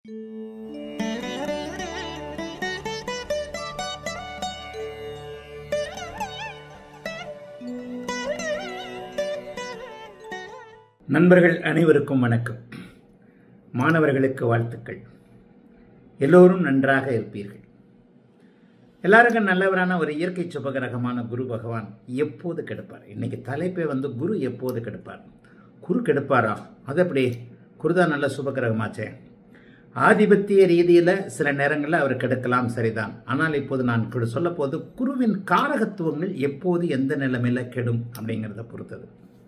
நண்பர்கள் அனைவருக்கும் வணக்கம் மாணவர்களுக்கு வாழ்த்துக்கள் எல்லோரும் நன்றாக இருப்பீர்கள் எல்லாருக்கும் நல்லவரான ஒரு இயற்கை சுபகிரகமான குரு பகவான் எப்போது கெடுப்பார் இன்னைக்கு தலைப்பே வந்து குரு எப்போது கெடுப்பார் குரு கெடுப்பாரா அது எப்படி குருதான் நல்ல சுபகிரகமாச்சே ஆதிபத்திய ரீதியில் சில நேரங்களில் அவர் கெடுக்கலாம் சரிதான் ஆனால் இப்போது நான் இப்படி சொல்ல போது குருவின் காரகத்துவங்கள் எப்போது எந்த நிலைமையில் கெடும் அப்படிங்கிறத பொறுத்தது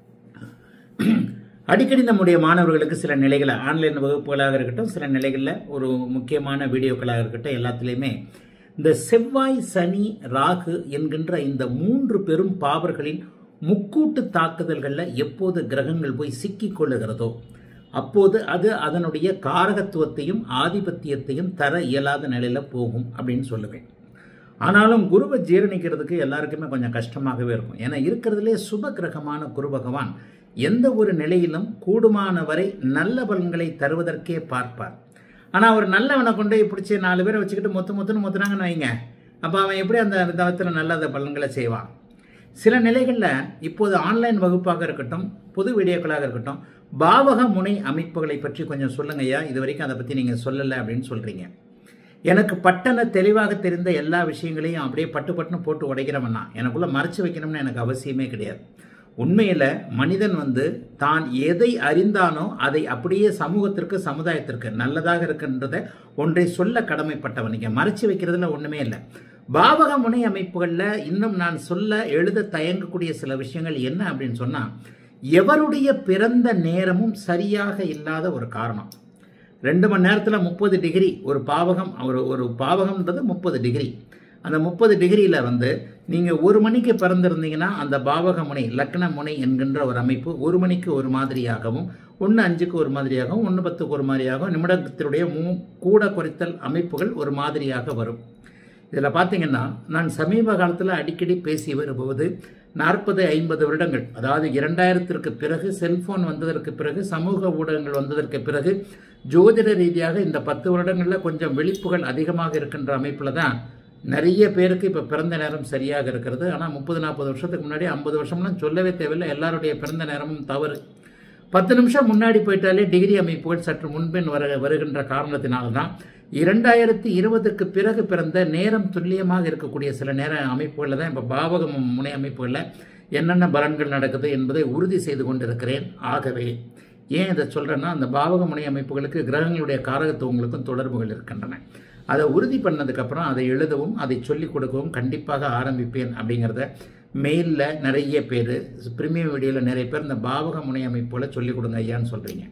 அடிக்கடி நம்முடைய மாணவர்களுக்கு சில நிலைகளை ஆன்லைன் வகுப்புகளாக இருக்கட்டும் சில நிலைகளில் ஒரு முக்கியமான வீடியோக்களாக இருக்கட்டும் எல்லாத்துலேயுமே இந்த செவ்வாய் சனி ராகு என்கின்ற இந்த மூன்று பெரும் பாவர்களின் முக்கூட்டு தாக்குதல்களில் எப்போது கிரகங்கள் போய் சிக்கிக் கொள்ளுகிறதோ அப்போது அது அதனுடைய காரகத்துவத்தையும் ஆதிபத்தியத்தையும் தர இயலாத நிலையில் போகும் அப்படின்னு சொல்லுவேன் ஆனாலும் குருவை ஜீரணிக்கிறதுக்கு எல்லாருக்குமே கொஞ்சம் கஷ்டமாகவே இருக்கும் ஏன்னா இருக்கிறதுலே சுப கிரகமான குரு பகவான் எந்த ஒரு நிலையிலும் கூடுமான வரை நல்ல பலன்களை தருவதற்கே பார்ப்பார் ஆனால் அவர் நல்லவனை கொண்டு போய் பிடிச்சி நாலு பேரை வச்சுக்கிட்டு மொத்த மொத்தன்னு மொத்தனாங்கன்னு வைங்க அப்போ அவன் எப்படி அந்த விதத்தில் நல்ல பலன்களை செய்வான் சில நிலைகளில் இப்போது ஆன்லைன் வகுப்பாக இருக்கட்டும் பொது வீடியோக்களாக இருக்கட்டும் பாவக முனை அமைப்புகளை பற்றி கொஞ்சம் சொல்லுங்கய்யா இது வரைக்கும் அதை பற்றி நீங்கள் சொல்லலை அப்படின்னு சொல்கிறீங்க எனக்கு பட்டன தெளிவாக தெரிந்த எல்லா விஷயங்களையும் அப்படியே பட்டு பட்டுன்னு போட்டு உடைக்கிறவனா எனக்குள்ளே மறைச்சு வைக்கணும்னு எனக்கு அவசியமே கிடையாது உண்மையில் மனிதன் வந்து தான் எதை அறிந்தானோ அதை அப்படியே சமூகத்திற்கு சமுதாயத்திற்கு நல்லதாக இருக்கின்றத ஒன்றை சொல்ல கடமைப்பட்டவன் நீங்கள் மறைச்சு வைக்கிறதுல ஒன்றுமே இல்லை பாவக முனை அமைப்புகளில் இன்னும் நான் சொல்ல எழுத தயங்கக்கூடிய சில விஷயங்கள் என்ன அப்படின்னு சொன்னால் எவருடைய பிறந்த நேரமும் சரியாக இல்லாத ஒரு காரணம் ரெண்டு மணி நேரத்தில் முப்பது டிகிரி ஒரு பாவகம் ஒரு ஒரு பாவகம்ன்றது முப்பது டிகிரி அந்த முப்பது டிகிரியில் வந்து நீங்கள் ஒரு மணிக்கு பிறந்திருந்தீங்கன்னா அந்த பாவக முனை லக்ன முனை என்கின்ற ஒரு அமைப்பு ஒரு மணிக்கு ஒரு மாதிரியாகவும் ஒன்று அஞ்சுக்கு ஒரு மாதிரியாகவும் ஒன்று பத்துக்கு ஒரு மாதிரியாகவும் நிமிடத்தினுடைய மூ கூட குறைத்தல் அமைப்புகள் ஒரு மாதிரியாக வரும் இதில் பார்த்தீங்கன்னா நான் சமீப காலத்தில் அடிக்கடி பேசி வரும்போது நாற்பது ஐம்பது வருடங்கள் அதாவது இரண்டாயிரத்திற்கு பிறகு செல்போன் வந்ததற்கு பிறகு சமூக ஊடகங்கள் வந்ததற்கு பிறகு ஜோதிட ரீதியாக இந்த பத்து வருடங்களில் கொஞ்சம் விழிப்புகள் அதிகமாக இருக்கின்ற அமைப்பில் தான் நிறைய பேருக்கு இப்போ பிறந்த நேரம் சரியாக இருக்கிறது ஆனால் முப்பது நாற்பது வருஷத்துக்கு முன்னாடி ஐம்பது வருஷம்லாம் சொல்லவே தேவையில்லை எல்லாருடைய பிறந்த நேரமும் தவறு பத்து நிமிஷம் முன்னாடி போயிட்டாலே டிகிரி அமைப்புகள் சற்று முன்பின் வர வருகின்ற காரணத்தினால்தான் இரண்டாயிரத்தி இருபதுக்கு பிறகு பிறந்த நேரம் துல்லியமாக இருக்கக்கூடிய சில நேர அமைப்புகளில் தான் இப்போ பாவக முனை அமைப்புகளில் என்னென்ன பலன்கள் நடக்குது என்பதை உறுதி செய்து கொண்டிருக்கிறேன் ஆகவே ஏன் இதை சொல்கிறேன்னா அந்த பாவக முனை அமைப்புகளுக்கு கிரகங்களுடைய காரகத்துவங்களுக்கும் தொடர்புகள் இருக்கின்றன அதை உறுதி பண்ணதுக்கப்புறம் அதை எழுதவும் அதை சொல்லிக் கொடுக்கவும் கண்டிப்பாக ஆரம்பிப்பேன் அப்படிங்கிறத மெயிலில் நிறைய பேர் ப்ரீமியம் வீடியோவில் நிறைய பேர் இந்த பாவக முனை அமைப்புகளை சொல்லிக் கொடுங்க ஐயான்னு சொல்கிறீங்க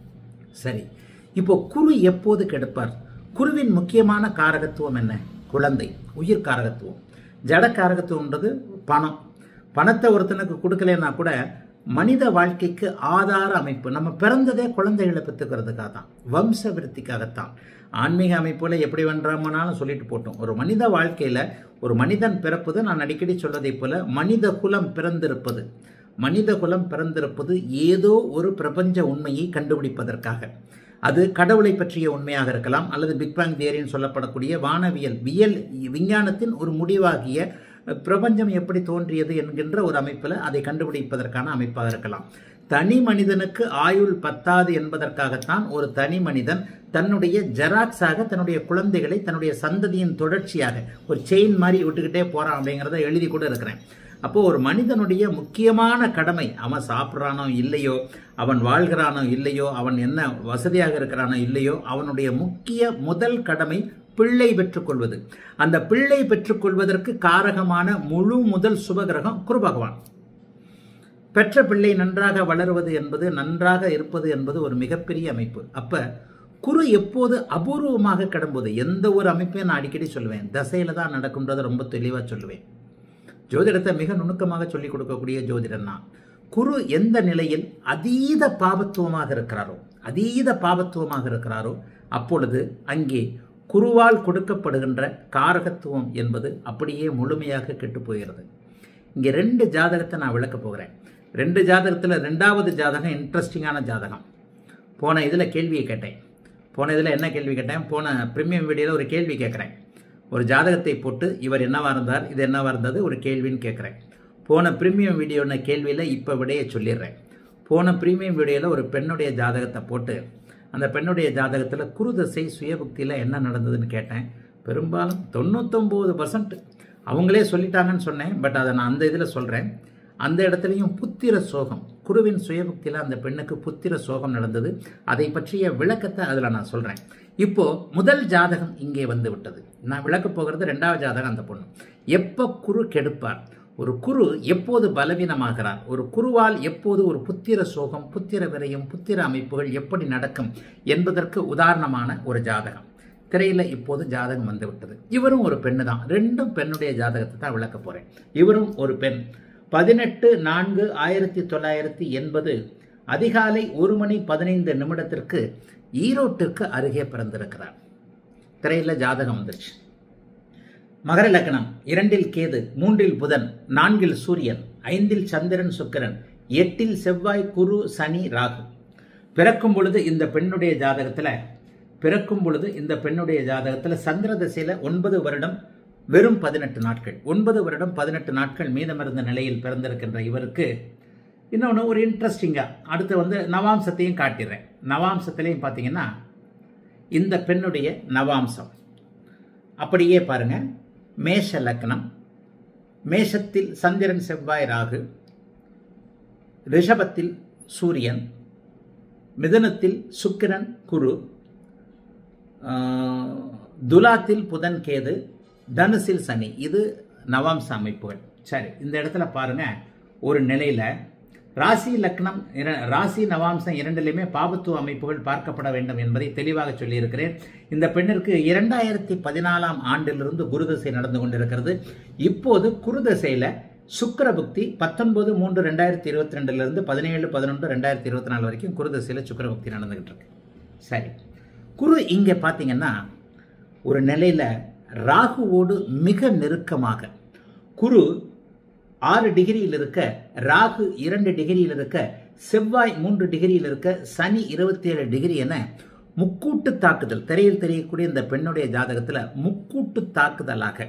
சரி இப்போ குரு எப்போது கெடுப்பார் குருவின் முக்கியமான காரகத்துவம் என்ன குழந்தை உயிர் காரகத்துவம் ஜட காரகத்துவம்ன்றது பணம் பணத்தை ஒருத்தனுக்கு கொடுக்கலன்னா கூட மனித வாழ்க்கைக்கு ஆதார அமைப்பு நம்ம பிறந்ததே குழந்தைகளை பெற்றுக்கிறதுக்காக தான் வம்ச விருத்திக்காகத்தான் ஆன்மீக அமைப்புல எப்படி வென்றாமனாலும் சொல்லிட்டு போட்டோம் ஒரு மனித வாழ்க்கையில் ஒரு மனிதன் பிறப்பது நான் அடிக்கடி சொல்வதை போல மனித குலம் பிறந்திருப்பது மனித குலம் பிறந்திருப்பது ஏதோ ஒரு பிரபஞ்ச உண்மையை கண்டுபிடிப்பதற்காக அது கடவுளை பற்றிய உண்மையாக இருக்கலாம் அல்லது பிக் பேங் தியரின்னு சொல்லப்படக்கூடிய வானவியல் வியல் விஞ்ஞானத்தின் ஒரு முடிவாகிய பிரபஞ்சம் எப்படி தோன்றியது என்கின்ற ஒரு அமைப்பில் அதை கண்டுபிடிப்பதற்கான அமைப்பாக இருக்கலாம் தனி மனிதனுக்கு ஆயுள் பத்தாது என்பதற்காகத்தான் ஒரு தனி மனிதன் தன்னுடைய ஜெராக்ஸாக தன்னுடைய குழந்தைகளை தன்னுடைய சந்ததியின் தொடர்ச்சியாக ஒரு செயின் மாதிரி விட்டுக்கிட்டே போறான் அப்படிங்கிறத எழுதி கூட இருக்கிறேன் அப்போ ஒரு மனிதனுடைய முக்கியமான கடமை அவன் சாப்பிட்றானோ இல்லையோ அவன் வாழ்கிறானோ இல்லையோ அவன் என்ன வசதியாக இருக்கிறானோ இல்லையோ அவனுடைய முக்கிய முதல் கடமை பிள்ளை பெற்றுக்கொள்வது அந்த பிள்ளை பெற்றுக்கொள்வதற்கு காரகமான முழு முதல் சுபகிரகம் குரு பகவான் பெற்ற பிள்ளை நன்றாக வளருவது என்பது நன்றாக இருப்பது என்பது ஒரு மிகப்பெரிய அமைப்பு அப்ப குரு எப்போது அபூர்வமாக கிடம்போது எந்த ஒரு அமைப்பையும் நான் அடிக்கடி சொல்லுவேன் தசையில தான் நடக்கும்ன்றதை ரொம்ப தெளிவாக சொல்லுவேன் ஜோதிடத்தை மிக நுணுக்கமாக சொல்லிக் கொடுக்கக்கூடிய ஜோதிடன் நான் குரு எந்த நிலையில் அதீத பாபத்துவமாக இருக்கிறாரோ அதீத பாபத்துவமாக இருக்கிறாரோ அப்பொழுது அங்கே குருவால் கொடுக்கப்படுகின்ற காரகத்துவம் என்பது அப்படியே முழுமையாக கெட்டு போகிறது இங்கே ரெண்டு ஜாதகத்தை நான் விளக்க போகிறேன் ரெண்டு ஜாதகத்தில் ரெண்டாவது ஜாதகம் இன்ட்ரெஸ்டிங்கான ஜாதகம் போன இதில் கேள்வியை கேட்டேன் போன இதில் என்ன கேள்வி கேட்டேன் போன ப்ரீமியம் வீடியோவில் ஒரு கேள்வி கேட்குறேன் ஒரு ஜாதகத்தை போட்டு இவர் என்னவா இருந்தார் இது என்னவா இருந்தது ஒரு கேள்வின்னு கேட்குறேன் போன ப்ரீமியம் வீடியோன கேள்வியில் இப்போ விடையை சொல்லிடுறேன் போன ப்ரீமியம் வீடியோவில் ஒரு பெண்ணுடைய ஜாதகத்தை போட்டு அந்த பெண்ணுடைய ஜாதகத்தில் குருதசை சுயபக்தியில் என்ன நடந்ததுன்னு கேட்டேன் பெரும்பாலும் தொண்ணூத்தொம்பது பர்சன்ட் அவங்களே சொல்லிட்டாங்கன்னு சொன்னேன் பட் அதை நான் அந்த இதில் சொல்கிறேன் அந்த இடத்துலையும் புத்திர சோகம் குருவின் சுயபக்தியில் அந்த பெண்ணுக்கு புத்திர சோகம் நடந்தது அதை பற்றிய விளக்கத்தை அதில் நான் சொல்கிறேன் இப்போ முதல் ஜாதகம் இங்கே வந்து விட்டது நான் விளக்க போகிறது ரெண்டாவது ஜாதகம் அந்த பொண்ணு எப்போ குரு கெடுப்பார் ஒரு குரு எப்போது பலவீனமாகிறார் ஒரு குருவால் எப்போது ஒரு புத்திர சோகம் புத்திர விரயம் புத்திர அமைப்புகள் எப்படி நடக்கும் என்பதற்கு உதாரணமான ஒரு ஜாதகம் திரையில இப்போது ஜாதகம் வந்து விட்டது இவரும் ஒரு பெண்ணு தான் ரெண்டும் பெண்ணுடைய ஜாதகத்தை தான் விளக்க போறேன் இவரும் ஒரு பெண் பதினெட்டு நான்கு ஆயிரத்தி தொள்ளாயிரத்தி எண்பது அதிகாலை ஒரு மணி பதினைந்து நிமிடத்திற்கு ஈரோட்டிற்கு அருகே பிறந்திருக்கிறார் திரையில ஜாதகம் வந்துருச்சு மகர லக்னம் இரண்டில் கேது மூன்றில் புதன் நான்கில் சூரியன் ஐந்தில் சந்திரன் சுக்கிரன் எட்டில் செவ்வாய் குரு சனி ராகு பிறக்கும் பொழுது இந்த பெண்ணுடைய ஜாதகத்தில் பிறக்கும் பொழுது இந்த பெண்ணுடைய ஜாதகத்தில் சந்திர திசையில் ஒன்பது வருடம் வெறும் பதினெட்டு நாட்கள் ஒன்பது வருடம் பதினெட்டு நாட்கள் மீதமிருந்த நிலையில் பிறந்திருக்கின்ற இவருக்கு இன்னொன்று ஒரு இன்ட்ரெஸ்டிங்காக அடுத்து வந்து நவாம்சத்தையும் காட்டிடுறேன் நவாம்சத்திலையும் பார்த்தீங்கன்னா இந்த பெண்ணுடைய நவாம்சம் அப்படியே பாருங்க மேஷ லக்னம் மேஷத்தில் சந்திரன் செவ்வாய் ராகு ரிஷபத்தில் சூரியன் மிதனத்தில் சுக்கிரன் குரு துலாத்தில் புதன் கேது தனுசில் சனி இது நவாம்ச அமைப்புகள் சரி இந்த இடத்துல பாருங்க ஒரு நிலையில ராசி லக்னம் ராசி நவாம்சம் இரண்டிலுமே பாபத்துவ அமைப்புகள் பார்க்கப்பட வேண்டும் என்பதை தெளிவாக சொல்லியிருக்கிறேன் இந்த பெண்ணிற்கு இரண்டாயிரத்தி பதினாலாம் ஆண்டிலிருந்து குருதசை நடந்து கொண்டிருக்கிறது இப்போது குருதசையில சுக்கர புக்தி பத்தொன்பது மூன்று ரெண்டாயிரத்தி இருபத்தி ரெண்டுல இருந்து பதினேழு பதினொன்று ரெண்டாயிரத்தி இருபத்தி நாலு வரைக்கும் குருதசையில சுக்கர புக்தி நடந்துகிட்டு இருக்கு சரி குரு இங்க பாத்தீங்கன்னா ஒரு நிலையில ராகுவோடு மிக நெருக்கமாக குரு ஆறு டிகிரியில் இருக்க ராகு இரண்டு டிகிரியில் இருக்க செவ்வாய் மூன்று டிகிரியில் இருக்க சனி இருபத்தி ஏழு டிகிரி என முக்கூட்டு தாக்குதல் திரையில் தெரியக்கூடிய இந்த பெண்ணுடைய ஜாதகத்தில் முக்கூட்டு தாக்குதலாக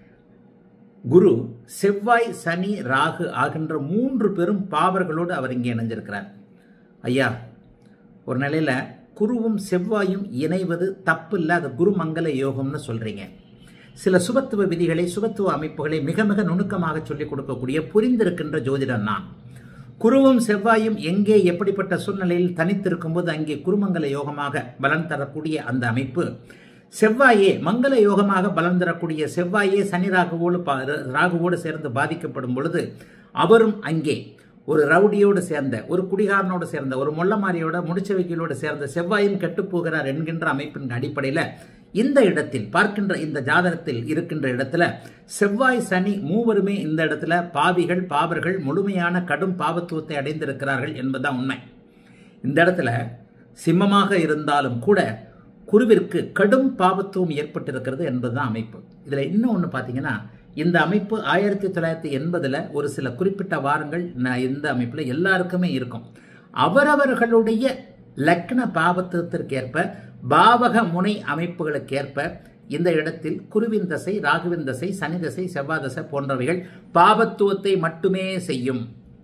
குரு செவ்வாய் சனி ராகு ஆகின்ற மூன்று பெரும் பாவர்களோடு அவர் இங்கே இணைஞ்சிருக்கிறார் ஐயா ஒரு நிலையில குருவும் செவ்வாயும் இணைவது தப்பு இல்லை அது குருமங்கல யோகம்னு சொல்றீங்க சில சுபத்துவ விதிகளை சுபத்துவ அமைப்புகளை மிக மிக நுணுக்கமாக சொல்லிக் கொடுக்கக்கூடிய புரிந்திருக்கின்ற ஜோதிடர் நான் குருவும் செவ்வாயும் எங்கே எப்படிப்பட்ட சூழ்நிலையில் தனித்திருக்கும் போது அங்கே குருமங்கல யோகமாக பலன் தரக்கூடிய அந்த அமைப்பு செவ்வாயே மங்கள யோகமாக பலன் தரக்கூடிய செவ்வாயே சனி ராகுவோடு ராகுவோடு சேர்ந்து பாதிக்கப்படும் பொழுது அவரும் அங்கே ஒரு ரவுடியோடு சேர்ந்த ஒரு குடிகாரனோடு சேர்ந்த ஒரு மொள்ளமாரியோட முடிச்சவைகளோடு சேர்ந்த செவ்வாயும் கெட்டுப்போகிறார் என்கின்ற அமைப்பின் அடிப்படையில் இந்த இடத்தில் பார்க்கின்ற இந்த ஜாதகத்தில் இருக்கின்ற இடத்துல செவ்வாய் சனி மூவருமே இந்த இடத்துல பாவிகள் பாவர்கள் முழுமையான கடும் பாவத்துவத்தை அடைந்திருக்கிறார்கள் என்பதுதான் உண்மை இந்த இடத்துல சிம்மமாக இருந்தாலும் கூட குருவிற்கு கடும் பாவத்துவம் ஏற்பட்டிருக்கிறது என்பதுதான் அமைப்பு இதுல இன்னும் ஒன்று பார்த்தீங்கன்னா இந்த அமைப்பு ஆயிரத்தி தொள்ளாயிரத்தி எண்பதுல ஒரு சில குறிப்பிட்ட வாரங்கள் இந்த அமைப்புல எல்லாருக்குமே இருக்கும் அவரவர்களுடைய லக்ன பாவத்துவத்திற்கேற்ப பாவக முனை அமைப்புகளுக்கேற்ப இந்த இடத்தில் குருவின் தசை ராகுவின் தசை சனி தசை செவ்வாய் தசை போன்றவைகள் பாவத்துவத்தை மட்டுமே செய்யும்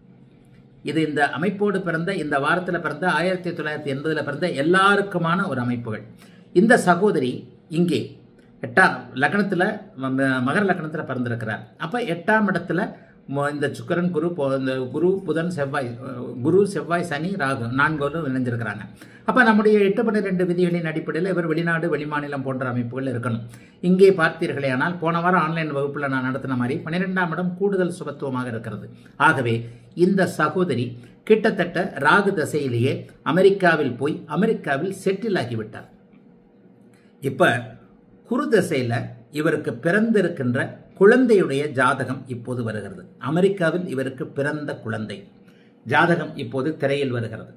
இது இந்த அமைப்போடு பிறந்த இந்த வாரத்தில் பிறந்த ஆயிரத்தி தொள்ளாயிரத்தி எண்பதுல பிறந்த எல்லாருக்குமான ஒரு அமைப்புகள் இந்த சகோதரி இங்கே எட்டாம் லக்னத்தில் மகர லக்னத்தில் பிறந்திருக்கிறார் அப்போ எட்டாம் இடத்துல இந்த சுக்கரன் குரு இந்த குரு புதன் செவ்வாய் குரு செவ்வாய் சனி ராகு நான்கோரும் இணைஞ்சிருக்கிறாங்க அப்போ நம்முடைய எட்டு பன்னிரெண்டு விதிகளின் அடிப்படையில் இவர் வெளிநாடு வெளிமாநிலம் போன்ற அமைப்புகள் இருக்கணும் இங்கே பார்த்தீர்களே ஆனால் போன வாரம் ஆன்லைன் வகுப்பில் நான் நடத்தின மாதிரி பன்னிரெண்டாம் இடம் கூடுதல் சுபத்துவமாக இருக்கிறது ஆகவே இந்த சகோதரி கிட்டத்தட்ட ராகு தசையிலேயே அமெரிக்காவில் போய் அமெரிக்காவில் செட்டில் ஆகிவிட்டார் இப்ப குரு தசையில இவருக்கு பிறந்திருக்கின்ற குழந்தையுடைய ஜாதகம் இப்போது வருகிறது அமெரிக்காவில் இவருக்கு பிறந்த குழந்தை ஜாதகம் இப்போது திரையில் வருகிறது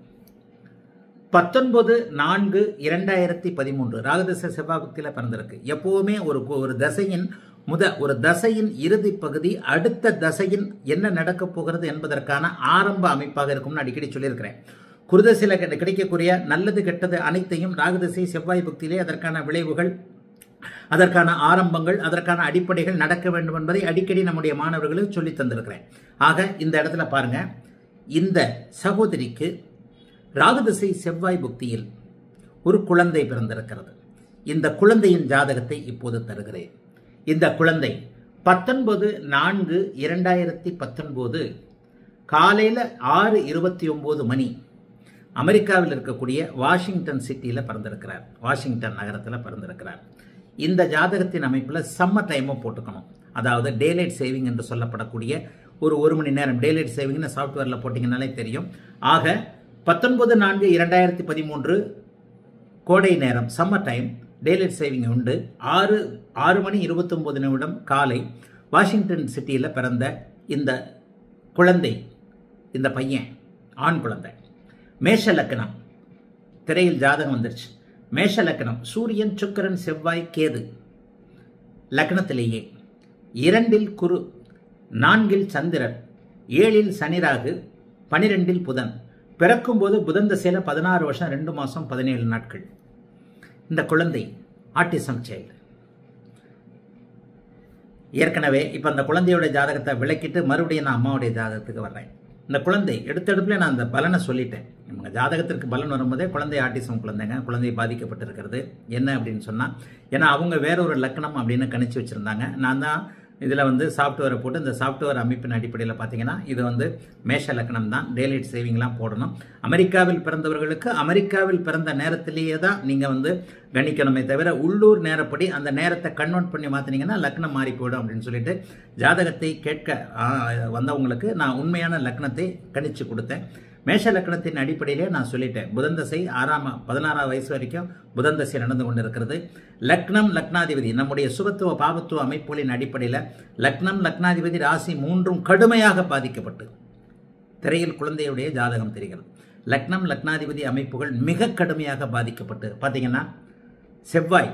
பத்தொன்பது நான்கு இரண்டாயிரத்தி பதிமூன்று ராகதச செவ்வாபக்தியில் பிறந்திருக்கு எப்பவுமே ஒரு ஒரு தசையின் முத ஒரு தசையின் இறுதி பகுதி அடுத்த தசையின் என்ன நடக்கப் போகிறது என்பதற்கான ஆரம்ப அமைப்பாக இருக்கும்னு அடிக்கடி சொல்லியிருக்கிறேன் குருதசையில் கிடைக்கக்கூடிய நல்லது கெட்டது அனைத்தையும் ராகுதசை செவ்வாய் புக்தியிலே அதற்கான விளைவுகள் அதற்கான ஆரம்பங்கள் அதற்கான அடிப்படைகள் நடக்க வேண்டும் என்பதை அடிக்கடி நம்முடைய மாணவர்களுக்கு சொல்லி தந்திருக்கிறேன் ஆக இந்த இடத்துல பாருங்க இந்த சகோதரிக்கு ராகுதசை செவ்வாய் புக்தியில் ஒரு குழந்தை பிறந்திருக்கிறது இந்த குழந்தையின் ஜாதகத்தை இப்போது தருகிறேன் இந்த குழந்தை பத்தொன்பது நான்கு இரண்டாயிரத்தி பத்தொன்பது காலையில் ஆறு இருபத்தி ஒம்பது மணி அமெரிக்காவில் இருக்கக்கூடிய வாஷிங்டன் சிட்டியில் பிறந்திருக்கிறார் வாஷிங்டன் நகரத்தில் பிறந்திருக்கிறார் இந்த ஜாதகத்தின் அமைப்பில் சம்மர் டைமும் போட்டுக்கணும் அதாவது டேலைட் சேவிங் என்று சொல்லப்படக்கூடிய ஒரு ஒரு மணி நேரம் டேலைட் சேவிங்னு சாஃப்ட்வேரில் போட்டிங்கனாலே தெரியும் ஆக பத்தொன்பது நான்கு இரண்டாயிரத்தி பதிமூன்று கோடை நேரம் சம்மர் டைம் டேலைட் சேவிங் உண்டு ஆறு ஆறு மணி இருபத்தொம்போது நிமிடம் காலை வாஷிங்டன் சிட்டியில் பிறந்த இந்த குழந்தை இந்த பையன் ஆண் குழந்தை மேஷ லக்கணம் திரையில் ஜாதகம் வந்துருச்சு மேஷ லக்கணம் சூரியன் சுக்கரன் செவ்வாய் கேது லக்னத்திலேயே இரண்டில் குரு நான்கில் சந்திரன் ஏழில் சனிராகு பனிரெண்டில் புதன் பிறக்கும்போது புதன் திசையில பதினாறு வருஷம் ரெண்டு மாதம் பதினேழு நாட்கள் இந்த குழந்தை ஆட்டிசம் சைல்டு ஏற்கனவே இப்போ அந்த குழந்தையோட ஜாதகத்தை விளக்கிட்டு மறுபடியும் நான் அம்மாவுடைய ஜாதகத்துக்கு வர்றேன் இந்த குழந்தை எடுத்தெடுப்புல நான் அந்த பலனை சொல்லிட்டேன் இவங்க ஜாதகத்திற்கு பலன் வரும்போதே குழந்தை ஆட்டிசம் குழந்தைங்க குழந்தை பாதிக்கப்பட்டிருக்கிறது என்ன அப்படின்னு சொன்னால் ஏன்னா அவங்க வேற ஒரு லக்கணம் அப்படின்னு கணிச்சு வச்சுருந்தாங்க நான் தான் இதில் வந்து சாஃப்ட்வேரை போட்டு இந்த சாஃப்ட்வேர் அமைப்பின் அடிப்படையில் பார்த்தீங்கன்னா இது வந்து மேஷ லக்கணம் தான் டேலைட் சேவிங்லாம் போடணும் அமெரிக்காவில் பிறந்தவர்களுக்கு அமெரிக்காவில் பிறந்த நேரத்திலேயே தான் நீங்கள் வந்து கணிக்கணுமே தவிர உள்ளூர் நேரப்படி அந்த நேரத்தை கன்வெர்ட் பண்ணி மாற்றினீங்கன்னா லக்னம் மாறி போயிடும் அப்படின்னு சொல்லிட்டு ஜாதகத்தை கேட்க ஆ, வந்தவங்களுக்கு நான் உண்மையான லக்னத்தை கணிச்சு கொடுத்தேன் மேஷ லக்கணத்தின் அடிப்படையிலே நான் சொல்லிட்டேன் புதன் தசை ஆறாம் பதினாறாம் வயசு வரைக்கும் புதன் தசை நடந்து கொண்டிருக்கிறது லக்னம் லக்னாதிபதி நம்முடைய சுபத்துவ பாவத்துவ அமைப்புகளின் அடிப்படையில் லக்னம் லக்னாதிபதி ராசி மூன்றும் கடுமையாக பாதிக்கப்பட்டு திரையில் குழந்தையுடைய ஜாதகம் தெரிகிறது லக்னம் லக்னாதிபதி அமைப்புகள் மிக கடுமையாக பாதிக்கப்பட்டு பார்த்தீங்கன்னா செவ்வாய்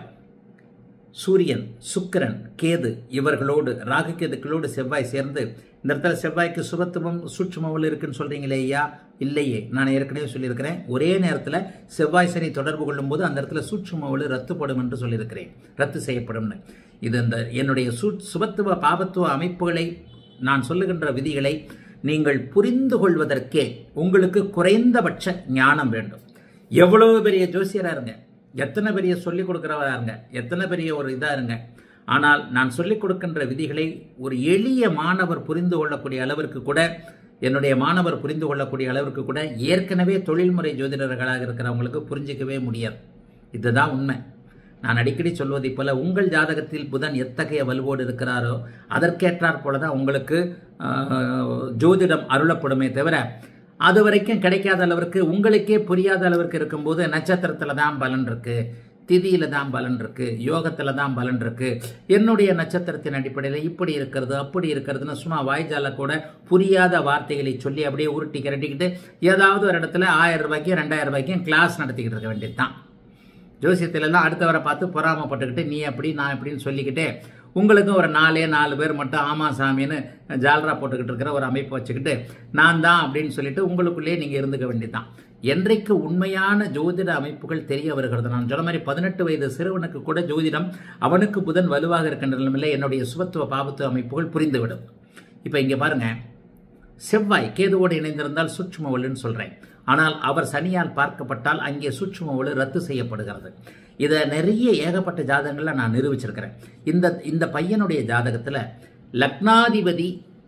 சூரியன் சுக்கிரன் கேது இவர்களோடு ராகு கேதுக்களோடு செவ்வாய் சேர்ந்து இந்த இடத்துல செவ்வாய்க்கு சுபத்துவம் சூட்சுமவல் இருக்குன்னு சொல்றீங்களே ஐயா இல்லையே நான் ஏற்கனவே சொல்லியிருக்கிறேன் ஒரே நேரத்தில் செவ்வாய் சனி தொடர்பு கொள்ளும்போது அந்த இடத்துல சூட்சுமவல் ரத்துப்படும் என்று சொல்லியிருக்கிறேன் ரத்து செய்யப்படும்னு இது இந்த என்னுடைய சு சுபத்துவ பாபத்துவ அமைப்புகளை நான் சொல்லுகின்ற விதிகளை நீங்கள் புரிந்து கொள்வதற்கே உங்களுக்கு குறைந்தபட்ச ஞானம் வேண்டும் எவ்வளவு பெரிய ஜோசியரா இருங்க எத்தனை பெரிய சொல்லிக் கொடுக்கிறவரா இருங்க எத்தனை பெரிய ஒரு இதா இருங்க ஆனால் நான் சொல்லிக் கொடுக்கின்ற விதிகளை ஒரு எளிய மாணவர் புரிந்து கொள்ளக்கூடிய அளவிற்கு கூட என்னுடைய மாணவர் புரிந்து கொள்ளக்கூடிய அளவிற்கு கூட ஏற்கனவே தொழில்முறை ஜோதிடர்களாக இருக்கிறவங்களுக்கு புரிஞ்சிக்கவே முடியாது இதுதான் உண்மை நான் அடிக்கடி சொல்வதைப் போல உங்கள் ஜாதகத்தில் புதன் எத்தகைய வலுவோடு இருக்கிறாரோ அதற்கேற்றாற் போல தான் உங்களுக்கு ஆஹ், ஜோதிடம் அருளப்படுமே தவிர அது வரைக்கும் கிடைக்காத அளவிற்கு உங்களுக்கே புரியாத அளவிற்கு இருக்கும்போது நட்சத்திரத்தில் தான் பலன் இருக்கு திதியில தான் பலன் இருக்கு யோகத்துல தான் பலன் இருக்கு என்னுடைய நட்சத்திரத்தின் அடிப்படையில் இப்படி இருக்கிறது அப்படி இருக்கிறதுன்னு சும்மா வாய்ஜால கூட புரியாத வார்த்தைகளை சொல்லி அப்படியே உருட்டி கிரட்டிக்கிட்டு ஏதாவது ஒரு இடத்துல ஆயிரம் ரூபாய்க்கும் ரெண்டாயிரம் ரூபாய்க்கும் கிளாஸ் நடத்திக்கிட்டு இருக்க வேண்டியது தான் ஜோசியத்துல எல்லாம் அடுத்தவரை பார்த்து பொறாமப்பட்டுக்கிட்டு நீ அப்படி நான் இப்படின்னு சொல்லிக்கிட்டே உங்களுக்கும் ஒரு நாலே நாலு பேர் மட்டும் ஆமா சாமின்னு ஜாலரா போட்டுக்கிட்டு இருக்கிற ஒரு அமைப்பு வச்சுக்கிட்டு நான் தான் அப்படின்னு சொல்லிட்டு உங்களுக்குள்ளேயே நீங்க இருந்துக்க வேண்டியதுதான் என்றைக்கு உண்மையான ஜோதிட அமைப்புகள் தெரிய வருகிறது நான் சொன்ன மாதிரி பதினெட்டு வயது சிறுவனுக்கு கூட ஜோதிடம் அவனுக்கு புதன் வலுவாக இருக்கின்ற நிலைமையில் என்னுடைய சுபத்துவ பாபத்துவ அமைப்புகள் புரிந்துவிடும் இப்போ இங்க பாருங்க செவ்வாய் கேதுவோடு இணைந்திருந்தால் சூட்சும ஒளின்னு சொல்றேன் ஆனால் அவர் சனியால் பார்க்கப்பட்டால் அங்கே சூட்சும ஒளி ரத்து செய்யப்படுகிறது இதை நிறைய ஏகப்பட்ட ஜாதகங்கள்ல நான் நிரூபிச்சிருக்கிறேன் இந்த இந்த பையனுடைய ஜாதகத்துல லக்னாதிபதி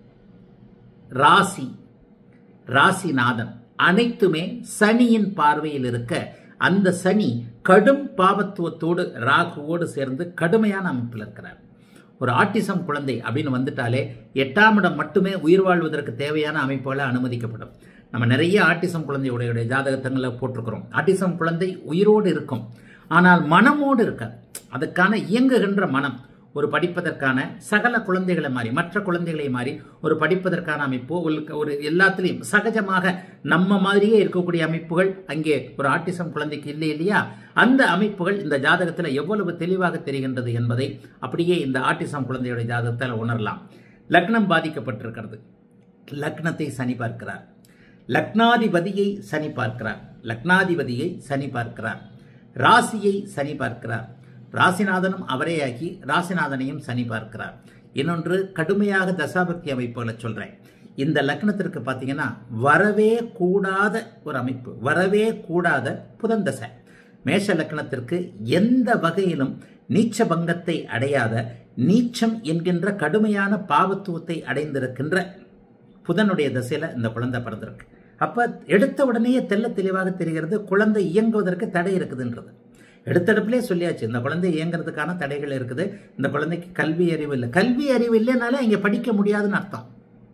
ராசி ராசிநாதன் அனைத்துமே சனியின் பார்வையில் இருக்க அந்த சனி கடும் பாவத்துவத்தோடு ராகுவோடு சேர்ந்து கடுமையான அமைப்பில் இருக்கிறார் ஒரு ஆட்டிசம் குழந்தை அப்படின்னு வந்துட்டாலே எட்டாம் இடம் மட்டுமே உயிர் வாழ்வதற்கு தேவையான அமைப்புகளை அனுமதிக்கப்படும் நம்ம நிறைய ஆட்டிசம் குழந்தையுடைய ஜாதகத்தங்களை போட்டிருக்கிறோம் ஆட்டிசம் குழந்தை உயிரோடு இருக்கும் ஆனால் மனமோடு இருக்காது அதுக்கான இயங்குகின்ற மனம் ஒரு படிப்பதற்கான சகல குழந்தைகளை மாறி மற்ற குழந்தைகளை மாறி ஒரு படிப்பதற்கான அமைப்பு ஒரு- ஒரு எல்லாத்துலேயும் சகஜமாக நம்ம மாதிரியே இருக்கக்கூடிய அமைப்புகள் அங்கே ஒரு ஆட்டிசம் குழந்தைக்கு இல்லை இல்லையா அந்த அமைப்புகள் இந்த ஜாதகத்தில் எவ்வளவு தெளிவாக தெரிகின்றது என்பதை அப்படியே இந்த ஆட்டிசம் குழந்தையுடைய ஜாதகத்தில் உணரலாம் லக்னம் பாதிக்கப்பட்டிருக்கிறது லக்னத்தை சனி பார்க்கிறார் லக்னாதிபதியை சனி பார்க்கிறார் லக்னாதிபதியை சனி பார்க்கிறார் ராசியை சனி பார்க்கிறார் ராசிநாதனும் அவரே ஆகி ராசிநாதனையும் சனி பார்க்கிறார் இன்னொன்று கடுமையாக தசாபக்தி அமைப்புகளை சொல்றேன் இந்த லக்னத்திற்கு பார்த்தீங்கன்னா வரவே கூடாத ஒரு அமைப்பு வரவே கூடாத புதன் தசை மேஷ லக்னத்திற்கு எந்த வகையிலும் நீச்ச பங்கத்தை அடையாத நீச்சம் என்கின்ற கடுமையான பாவத்துவத்தை அடைந்திருக்கின்ற புதனுடைய தசையில இந்த குழந்தை பிறந்திருக்கு அப்ப எடுத்த உடனேயே தெல்ல தெளிவாக தெரிகிறது குழந்தை இயங்குவதற்கு தடை இருக்குதுன்றது எடுத்தடுப்புலே சொல்லியாச்சு இந்த குழந்தை இயங்குறதுக்கான தடைகள் இருக்குது இந்த குழந்தைக்கு கல்வி அறிவு இல்லை கல்வி அறிவு இல்லைனால இங்க படிக்க முடியாதுன்னு அர்த்தம்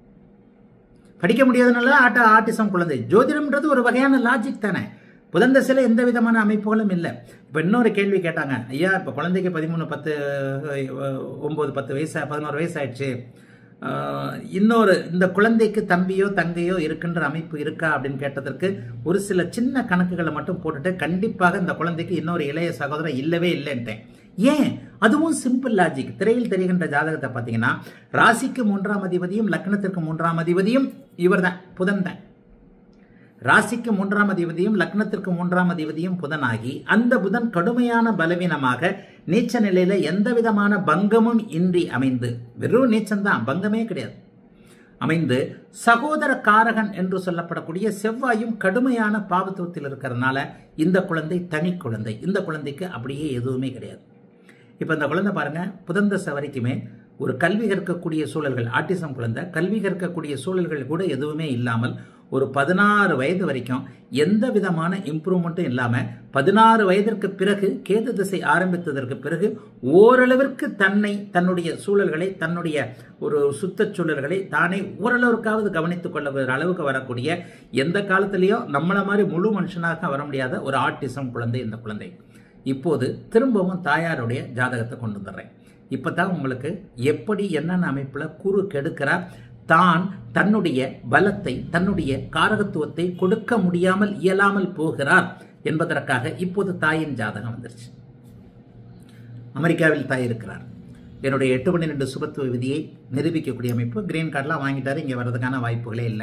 படிக்க முடியாதனால ஆட்ட ஆட்டிசம் குழந்தை ஜோதிடம்ன்றது ஒரு வகையான லாஜிக் தானே புதன் தசையில் எந்த விதமான அமைப்புகளும் இல்லை இப்போ இன்னொரு கேள்வி கேட்டாங்க ஐயா இப்போ குழந்தைக்கு பதிமூணு பத்து ஒம்பது பத்து வயசு பதினோரு வயசு ஆயிடுச்சு ஆஹ், இன்னொரு இந்த குழந்தைக்கு தம்பியோ தங்கையோ இருக்கின்ற அமைப்பு இருக்கா அப்படின்னு கேட்டதற்கு ஒரு சில சின்ன கணக்குகளை மட்டும் போட்டுட்டு கண்டிப்பாக இந்த குழந்தைக்கு இன்னொரு இளைய சகோதரன் இல்லவே இல்லைன்ட்டேன் ஏன் அதுவும் சிம்பிள் லாஜிக் திரையில் தெரிகின்ற ஜாதகத்தை பார்த்தீங்கன்னா ராசிக்கு மூன்றாம் அதிபதியும் லக்னத்திற்கு மூன்றாம் அதிபதியும் இவர்தான் புதன் தான் ராசிக்கு மூன்றாம் அதிபதியும் லக்னத்திற்கு மூன்றாம் அதிபதியும் புதனாகி அந்த புதன் கடுமையான பலவீனமாக நீச்ச நிலையில எந்த விதமான பங்கமும் இன்றி அமைந்து வெறும் நீச்சம்தான் பங்கமே கிடையாது அமைந்து சகோதர காரகன் என்று சொல்லப்படக்கூடிய செவ்வாயும் கடுமையான பாவத்துவத்தில் இருக்கிறதுனால இந்த குழந்தை தனி குழந்தை இந்த குழந்தைக்கு அப்படியே எதுவுமே கிடையாது இப்போ இந்த குழந்தை பாருங்க புதந்தச வரைக்குமே ஒரு கல்வி கற்கக்கூடிய சூழல்கள் ஆட்டிசம் குழந்தை கல்வி கற்கக்கூடிய சூழல்கள் கூட எதுவுமே இல்லாமல் ஒரு பதினாறு வயது வரைக்கும் எந்த விதமான இம்ப்ரூவ்மெண்ட்டும் இல்லாமல் பதினாறு வயதிற்கு பிறகு கேது திசை ஆரம்பித்ததற்கு பிறகு ஓரளவிற்கு தன்னை தன்னுடைய சூழல்களை தன்னுடைய ஒரு சுத்த சூழல்களை தானே ஓரளவுக்காவது கவனித்துக் கொள்ள அளவுக்கு வரக்கூடிய எந்த காலத்திலையும் நம்மளை மாதிரி முழு மனுஷனாக வர முடியாத ஒரு ஆட்டிசம் குழந்தை இந்த குழந்தை இப்போது திரும்பவும் தாயாருடைய ஜாதகத்தை கொண்டு வந்துடுறேன் இப்போ தான் உங்களுக்கு எப்படி என்னென்ன அமைப்பில் குரு கெடுக்கிறார் தான் தன்னுடைய பலத்தை தன்னுடைய காரகத்துவத்தை கொடுக்க முடியாமல் இயலாமல் போகிறார் என்பதற்காக இப்போது தாயின் ஜாதகம் வந்துருச்சு அமெரிக்காவில் தாய் இருக்கிறார் என்னுடைய எட்டு பன்னிரெண்டு சுபத்துவ விதியை நிரூபிக்கக்கூடிய அமைப்பு கிரீன் கார்டெலாம் வாங்கிட்டாரு இங்கே வர்றதுக்கான வாய்ப்புகளே இல்லை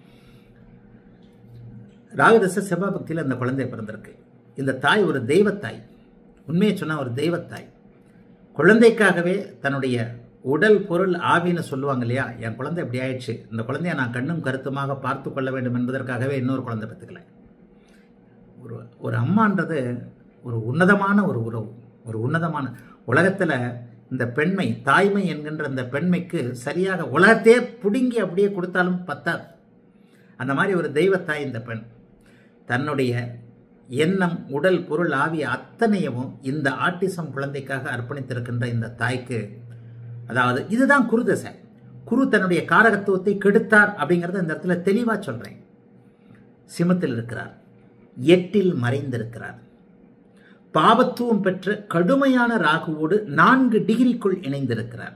ராகதச செவ்வாபக்தியில் அந்த குழந்தை பிறந்திருக்கு இந்த தாய் ஒரு தெய்வத்தாய் உண்மையை சொன்னால் ஒரு தெய்வத்தாய் குழந்தைக்காகவே தன்னுடைய உடல் பொருள் ஆவின்னு சொல்லுவாங்க இல்லையா என் குழந்தை இப்படி ஆயிடுச்சு இந்த குழந்தைய நான் கண்ணும் கருத்துமாக பார்த்து கொள்ள வேண்டும் என்பதற்காகவே இன்னொரு குழந்தை பெற்றுக்கல ஒரு ஒரு அம்மான்றது ஒரு உன்னதமான ஒரு உறவு ஒரு உன்னதமான உலகத்தில் இந்த பெண்மை தாய்மை என்கின்ற இந்த பெண்மைக்கு சரியாக உலகத்தையே பிடுங்கி அப்படியே கொடுத்தாலும் பத்தாது அந்த மாதிரி ஒரு தெய்வத்தாய் இந்த பெண் தன்னுடைய எண்ணம் உடல் பொருள் ஆவிய அத்தனையும் இந்த ஆட்டிசம் குழந்தைக்காக அர்ப்பணித்திருக்கின்ற இந்த தாய்க்கு அதாவது இதுதான் குருதசை குரு தன்னுடைய காரகத்துவத்தை கெடுத்தார் அப்படிங்கிறத இந்த இடத்துல தெளிவாக சொல்றேன் சிமத்தில் இருக்கிறார் எட்டில் மறைந்திருக்கிறார் பாவத்துவம் பெற்ற கடுமையான ராகுவோடு நான்கு டிகிரிக்குள் இணைந்திருக்கிறார்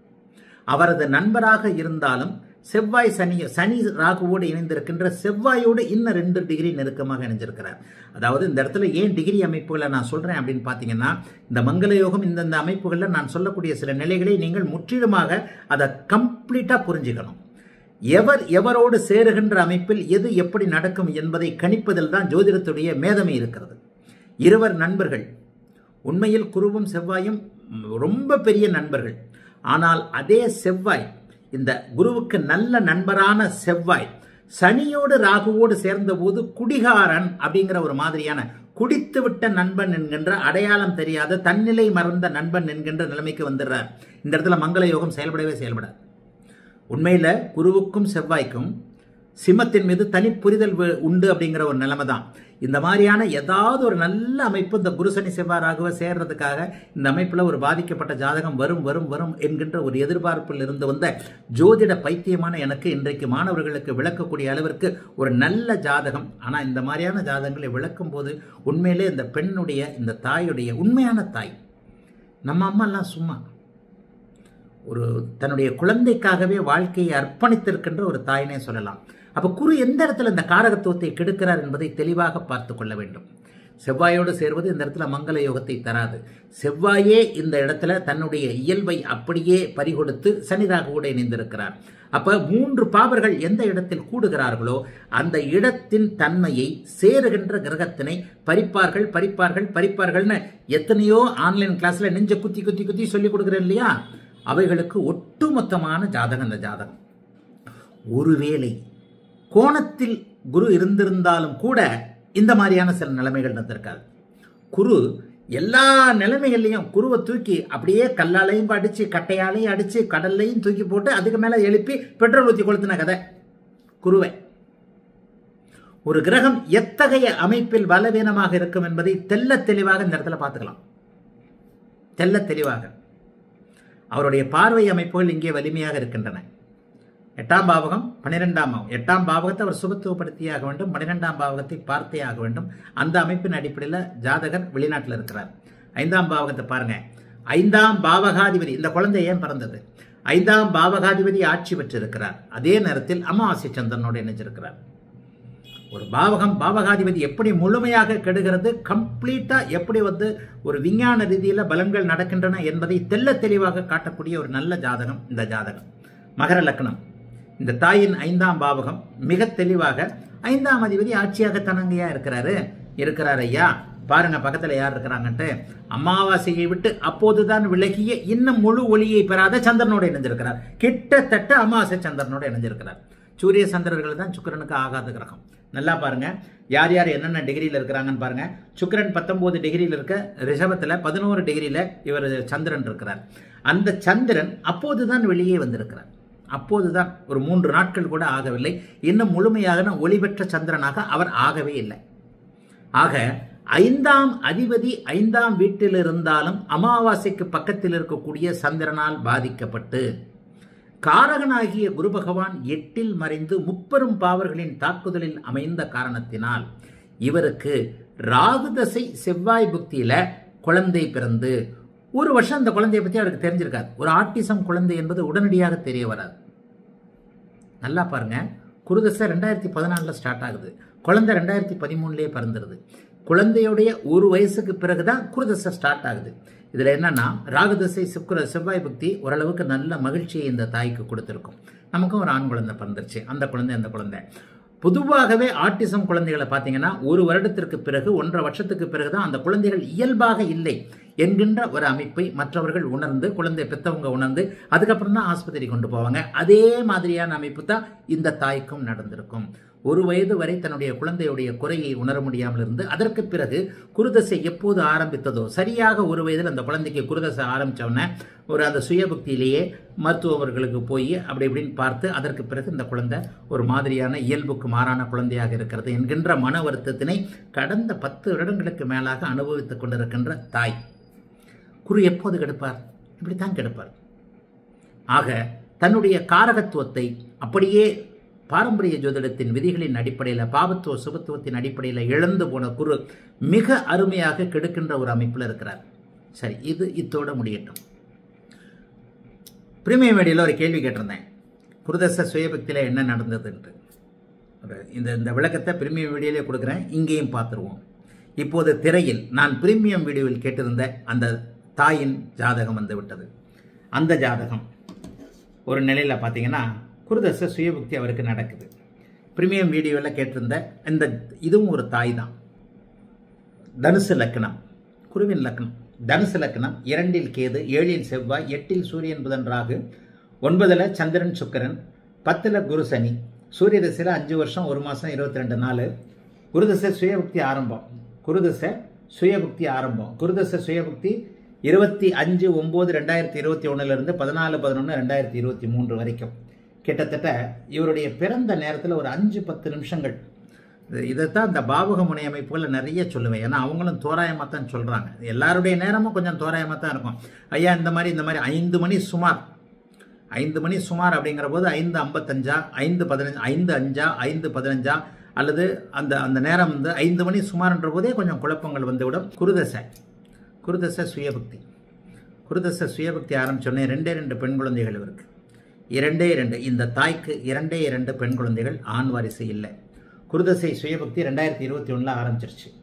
அவரது நண்பராக இருந்தாலும் செவ்வாய் சனி சனி ராகுவோடு இணைந்திருக்கின்ற செவ்வாயோடு இன்னும் ரெண்டு டிகிரி நெருக்கமாக இணைஞ்சிருக்கிறார் அதாவது இந்த இடத்துல ஏன் டிகிரி அமைப்புகளை நான் சொல்றேன் அப்படின்னு பார்த்தீங்கன்னா இந்த மங்கள யோகம் இந்தந்த அமைப்புகளில் நான் சொல்லக்கூடிய சில நிலைகளை நீங்கள் முற்றிலுமாக அதை கம்ப்ளீட்டாக புரிஞ்சுக்கணும் எவர் எவரோடு சேருகின்ற அமைப்பில் எது எப்படி நடக்கும் என்பதை கணிப்பதில் தான் ஜோதிடத்துடைய மேதமை இருக்கிறது இருவர் நண்பர்கள் உண்மையில் குருவும் செவ்வாயும் ரொம்ப பெரிய நண்பர்கள் ஆனால் அதே செவ்வாய் இந்த குருவுக்கு நல்ல நண்பரான செவ்வாய் சனியோடு ராகுவோடு சேர்ந்தபோது குடிகாரன் அப்படிங்கிற ஒரு மாதிரியான குடித்து விட்ட நண்பன் என்கின்ற அடையாளம் தெரியாத தன்னிலை மறந்த நண்பன் என்கின்ற நிலைமைக்கு வந்துடுறார் இந்த இடத்துல மங்கள யோகம் செயல்படவே செயல்படாது உண்மையில் குருவுக்கும் செவ்வாய்க்கும் சிம்மத்தின் மீது தனி புரிதல் வு- உண்டு அப்படிங்கிற ஒரு நிலைமை தான் இந்த மாதிரியான ஏதாவது ஒரு நல்ல அமைப்பு இந்த குரு சனி செவ்வாய் ராகுவ சேர்றதுக்காக இந்த அமைப்பில் ஒரு பாதிக்கப்பட்ட ஜாதகம் வரும் வரும் வரும் என்கின்ற ஒரு எதிர்பார்ப்பில் இருந்து வந்த ஜோதிட பைத்தியமான எனக்கு இன்றைக்கு மாணவர்களுக்கு விளக்கக்கூடிய அளவிற்கு ஒரு நல்ல ஜாதகம் ஆனால் இந்த மாதிரியான ஜாதகங்களை விளக்கும் போது உண்மையிலே இந்த பெண்ணுடைய இந்த தாயுடைய உண்மையான தாய் நம்ம அம்மாலாம் சும்மா ஒரு தன்னுடைய குழந்தைக்காகவே வாழ்க்கையை அர்ப்பணித்திருக்கின்ற ஒரு தாயினே சொல்லலாம் அப்ப குரு எந்த இடத்துல இந்த காரகத்துவத்தை கெடுக்கிறார் என்பதை தெளிவாக பார்த்து கொள்ள வேண்டும் செவ்வாயோடு சேர்வது இந்த இடத்துல மங்கள யோகத்தை தராது செவ்வாயே இந்த இடத்துல தன்னுடைய இயல்பை அப்படியே பறிகொடுத்து சனிராக கூட இணைந்திருக்கிறார் அப்ப மூன்று பாவர்கள் எந்த இடத்தில் கூடுகிறார்களோ அந்த இடத்தின் தன்மையை சேருகின்ற கிரகத்தினை பறிப்பார்கள் பறிப்பார்கள் பறிப்பார்கள்னு எத்தனையோ ஆன்லைன் கிளாஸ்ல நெஞ்ச குத்தி குத்தி குத்தி சொல்லி கொடுக்குறேன் இல்லையா அவைகளுக்கு ஒட்டுமொத்தமான ஜாதகம் அந்த ஜாதகம் ஒருவேளை கோணத்தில் குரு இருந்திருந்தாலும் கூட இந்த மாதிரியான சில நிலைமைகள் நடந்திருக்காது குரு எல்லா நிலைமைகள்லையும் குருவை தூக்கி அப்படியே கல்லாலையும் அடிச்சு கட்டையாலையும் அடிச்சு கடல்லையும் தூக்கி போட்டு அதுக்கு மேல எழுப்பி பெட்ரோல் ஊற்றி கொளுத்தின கதை குருவை ஒரு கிரகம் எத்தகைய அமைப்பில் பலவீனமாக இருக்கும் என்பதை தெல்ல தெளிவாக இந்த இடத்துல பார்த்துக்கலாம் தெல்ல தெளிவாக அவருடைய பார்வை அமைப்புகள் இங்கே வலிமையாக இருக்கின்றன எட்டாம் பாவகம் பன்னிரெண்டாம் பாவம் எட்டாம் பாவகத்தை அவர் சுபத்துவப்படுத்தியாக வேண்டும் பன்னிரெண்டாம் பாவகத்தை பார்த்தே ஆக வேண்டும் அந்த அமைப்பின் அடிப்படையில் ஜாதகர் வெளிநாட்டில் இருக்கிறார் ஐந்தாம் பாவகத்தை பாருங்க ஐந்தாம் பாவகாதிபதி இந்த குழந்தை ஏன் பிறந்தது ஐந்தாம் பாவகாதிபதி ஆட்சி பெற்றிருக்கிறார் அதே நேரத்தில் அமாவாசை சந்திரனோடு இணைஞ்சிருக்கிறார் ஒரு பாவகம் பாவகாதிபதி எப்படி முழுமையாக கெடுகிறது கம்ப்ளீட்டா எப்படி வந்து ஒரு விஞ்ஞான ரீதியில பலன்கள் நடக்கின்றன என்பதை தெல்ல தெளிவாக காட்டக்கூடிய ஒரு நல்ல ஜாதகம் இந்த ஜாதகம் மகர லக்னம் இந்த தாயின் ஐந்தாம் பாவகம் மிக தெளிவாக ஐந்தாம் அதிபதி ஆட்சியாக தனங்கையா இருக்கிறாரு இருக்கிறார் ஐயா பாருங்க பக்கத்துல யார் இருக்கிறாங்கன்ட்டு அமாவாசையை விட்டு அப்போதுதான் விலகிய இன்னும் முழு ஒளியை பெறாத சந்திரனோடு இணைஞ்சிருக்கிறார் கிட்டத்தட்ட அமாவாசை சந்திரனோடு இணைஞ்சிருக்கிறார் சூரிய சந்திரர்கள் தான் சுக்கிரனுக்கு ஆகாத கிரகம் நல்லா பாருங்க யார் யார் என்னென்ன டிகிரியில் இருக்கிறாங்கன்னு பாருங்க சுக்கிரன் பத்தொன்பது டிகிரியில் இருக்க ரிஷபத்தில் பதினோரு டிகிரியில் இவர் சந்திரன் இருக்கிறார் அந்த சந்திரன் அப்போதுதான் வெளியே வந்திருக்கிறார் அப்போதுதான் ஒரு மூன்று நாட்கள் கூட ஆகவில்லை இன்னும் முழுமையாக ஒளி பெற்ற சந்திரனாக அவர் ஆகவே இல்லை ஆக ஐந்தாம் அதிபதி ஐந்தாம் வீட்டில் இருந்தாலும் அமாவாசைக்கு பக்கத்தில் இருக்கக்கூடிய சந்திரனால் பாதிக்கப்பட்டு காரகனாகிய குரு பகவான் எட்டில் மறைந்து முப்பெரும் பாவர்களின் தாக்குதலில் அமைந்த காரணத்தினால் இவருக்கு ராகு தசை செவ்வாய் புக்தியில குழந்தை பிறந்து ஒரு வருஷம் அந்த குழந்தையை பற்றி அவருக்கு தெரிஞ்சிருக்காது ஒரு ஆட்டிசம் குழந்தை என்பது உடனடியாக தெரிய வராது நல்லா பாருங்க குருதசை ரெண்டாயிரத்தி பதினாலில் ஸ்டார்ட் ஆகுது குழந்தை ரெண்டாயிரத்தி பதிமூணுலேயே பிறந்துருது குழந்தையுடைய ஒரு வயசுக்கு பிறகுதான் குருதசை ஸ்டார்ட் ஆகுது இதில் என்னன்னா ராகுதசை சுக்கர செவ்வாய் பக்தி ஓரளவுக்கு நல்ல மகிழ்ச்சியை இந்த தாய்க்கு கொடுத்துருக்கும் நமக்கும் ஒரு ஆண் குழந்தை பிறந்துருச்சு அந்த குழந்தை அந்த குழந்தை பொதுவாகவே ஆட்டிசம் குழந்தைகளை பார்த்தீங்கன்னா ஒரு வருடத்திற்கு பிறகு ஒன்றரை வருஷத்துக்கு பிறகுதான் அந்த குழந்தைகள் இயல்பாக இல்லை என்கின்ற ஒரு அமைப்பை மற்றவர்கள் உணர்ந்து குழந்தை பெற்றவங்க உணர்ந்து அதுக்கப்புறம் தான் ஆஸ்பத்திரி கொண்டு போவாங்க அதே மாதிரியான அமைப்பு தான் இந்த தாய்க்கும் நடந்திருக்கும் ஒரு வயது வரை தன்னுடைய குழந்தையுடைய குறையை உணர முடியாமல் இருந்து அதற்கு பிறகு குருதசை எப்போது ஆரம்பித்ததோ சரியாக ஒரு வயதில் அந்த குழந்தைக்கு குருதசை ஆரம்பித்தோடனே ஒரு அந்த சுயபக்தியிலேயே மருத்துவர்களுக்கு போய் அப்படி இப்படின்னு பார்த்து அதற்கு பிறகு இந்த குழந்தை ஒரு மாதிரியான இயல்புக்கு மாறான குழந்தையாக இருக்கிறது என்கின்ற மன வருத்தத்தினை கடந்த பத்து வருடங்களுக்கு மேலாக அனுபவித்துக் கொண்டிருக்கின்ற தாய் குரு எப்போது கெடுப்பார் இப்படித்தான் கெடுப்பார் ஆக தன்னுடைய காரகத்துவத்தை அப்படியே பாரம்பரிய ஜோதிடத்தின் விதிகளின் அடிப்படையில் பாவத்துவ சுபத்துவத்தின் அடிப்படையில் இழந்து போன குரு மிக அருமையாக கெடுக்கின்ற ஒரு அமைப்பில் இருக்கிறார் சரி இது இத்தோட முடியட்டும் பிரீமியம் மீடியாவில் ஒரு கேள்வி கேட்டிருந்தேன் குருதச சுயபக்தியில் என்ன நடந்ததுன்ட்டு இந்த இந்த விளக்கத்தை பிரீமியம் வீடியோலே கொடுக்குறேன் இங்கேயும் பார்த்துருவோம் இப்போது திரையில் நான் பிரீமியம் வீடியோவில் கேட்டிருந்த அந்த தாயின் ஜாதகம் வந்து விட்டது அந்த ஜாதகம் ஒரு நிலையில் பார்த்தீங்கன்னா குருதச சுயபுக்தி அவருக்கு நடக்குது பிரீமியம் வீடியோவில் கேட்டிருந்த இந்த இதுவும் ஒரு தாய் தான் தனுசு லக்னம் குருவின் லக்னம் தனுசு லக்னம் இரண்டில் கேது ஏழில் செவ்வாய் எட்டில் சூரியன் புதன் ராகு ஒன்பதில் சந்திரன் சுக்கரன் பத்தில் குரு சனி சூரிய தசையில் அஞ்சு வருஷம் ஒரு மாதம் இருபத்தி ரெண்டு நாள் குருதசை சுயபுக்தி ஆரம்பம் குருதசை சுயபுக்தி ஆரம்பம் குருதசை சுயபுக்தி இருபத்தி அஞ்சு ஒம்பது ரெண்டாயிரத்தி இருபத்தி ஒன்றுலேருந்து பதினாலு பதினொன்று ரெண்டாயிரத்தி இருபத்தி மூன்று வரைக்கும் கிட்டத்தட்ட இவருடைய பிறந்த நேரத்தில் ஒரு அஞ்சு பத்து நிமிஷங்கள் இதைத்தான் இந்த பாவக முனை அமைப்புகளில் நிறைய சொல்லுவேன் ஏன்னா அவங்களும் தோராயமாக தான் சொல்கிறாங்க எல்லாருடைய நேரமும் கொஞ்சம் தோராயமாக தான் இருக்கும் ஐயா இந்த மாதிரி இந்த மாதிரி ஐந்து மணி சுமார் ஐந்து மணி சுமார் அப்படிங்கிற போது ஐந்து ஐம்பத்தஞ்சா ஐந்து பதினஞ்சு ஐந்து அஞ்சா ஐந்து பதினஞ்சா அல்லது அந்த அந்த நேரம் வந்து ஐந்து மணி சுமார்ன்ற போதே கொஞ்சம் குழப்பங்கள் வந்துவிடும் குருதசை குருதசை சுயபக்தி குருதசை சுயபக்தி ஆரம்பிச்சோடனே ரெண்டே ரெண்டு பெண் குழந்தைகள் இருக்கு இரண்டே இரண்டு இந்த தாய்க்கு இரண்டே இரண்டு பெண் குழந்தைகள் ஆண் வாரிசு இல்லை குருதசை சுயபக்தி ரெண்டாயிரத்தி இருபத்தி ஒன்றில் ஆரம்பிச்சிருச்சு